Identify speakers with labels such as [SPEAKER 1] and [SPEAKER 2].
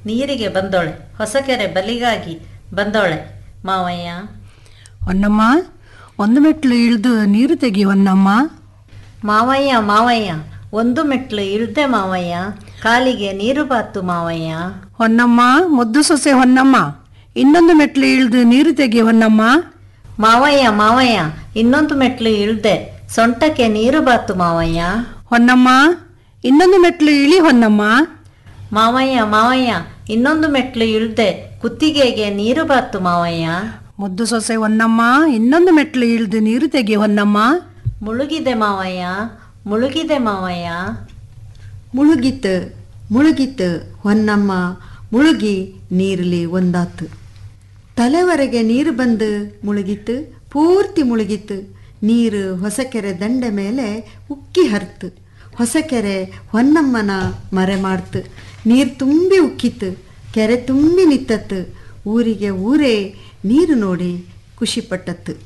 [SPEAKER 1] ನೀರಿಗೆ ಬಂದೋಳೆ ಹೊಸಕೆರೆ ಬಲಿಗಾಗಿ ಬಂದೋಳೆ ಮಾವಯ್ಯ
[SPEAKER 2] ಹೊನ್ನಮ್ಮ ಒಂದು ಮೆಟ್ಲು ಇಳಿದು ನೀರು ತೆಗಿ ಹೊನ್ನಮ್ಮ
[SPEAKER 1] ಮಾವಯ್ಯ ಮಾವಯ್ಯ ಒಂದು ಮೆಟ್ಲು ಇಳ್ದೆ ಮಾವಯ್ಯ ಕಾಲಿಗೆ ನೀರು ಬಾತು ಮಾವಯ್ಯ
[SPEAKER 2] ಹೊನ್ನಮ್ಮ ಮುದ್ದು ಸೊಸೆ ಹೊನ್ನಮ್ಮ ಇನ್ನೊಂದು ಮೆಟ್ಲು ಇಳಿದು ನೀರು ತೆಗಿ ಹೊನ್ನಮ್ಮ
[SPEAKER 1] ಮಾವಯ್ಯ ಮಾವಯ್ಯ ಇನ್ನೊಂದು ಮೆಟ್ಲು ಇಳ್ದೆ ಸೊಂಟಕ್ಕೆ ನೀರು ಬಾತು ಮಾವಯ್ಯ
[SPEAKER 2] ಹೊನ್ನಮ್ಮ ಇನ್ನೊಂದು ಮೆಟ್ಲು ಇಳಿ ಹೊನ್ನಮ್ಮ
[SPEAKER 1] ಮಾವಯ್ಯ ಮಾವಯ್ಯ ಇನ್ನೊಂದು ಮೆಟ್ಲು ಇಳ್ದೆ ಕುತ್ತಿಗೆಗೆ ನೀರು ಬಾತು ಮಾವಯ್ಯ
[SPEAKER 2] ಮುದ್ದು ಸೊಸೆ ಹೊನ್ನಮ್ಮ ಇನ್ನೊಂದು ಮೆಟ್ಲು ಇಳಿದು ನೀರು ತೆಗಿ ಹೊನ್ನಮ್ಮ
[SPEAKER 1] ಮುಳುಗಿದೆ ಮಾವಯ್ಯ ಮುಳುಗಿದೆ ಮಾವಯ್ಯ
[SPEAKER 3] ಮುಳುಗಿತು ಮುಳುಗಿತು ಹೊನ್ನಮ್ಮ ಮುಳುಗಿ ನೀರಲ್ಲಿ ಒಂದಾತು ತಲೆವರೆಗೆ ನೀರು ಬಂದು ಮುಳುಗಿತು ಪೂರ್ತಿ ಮುಳುಗಿತು ನೀರು ಹೊಸಕೆರೆ ದಂಡೆ ಮೇಲೆ ಉಕ್ಕಿ ಹರಿತು ಹೊಸಕೆರೆ ಹೊನ್ನಮ್ಮನ ಮರೆ ಮಾಡ್ತು ನೀರು ತುಂಬಿ ಉಕ್ಕಿತು ಕೆರೆ ತುಂಬಿ ನಿತ್ತತ್ತು ಊರಿಗೆ ಊರೇ ನೀರು ನೋಡಿ ಖುಷಿಪಟ್ಟತ್ತು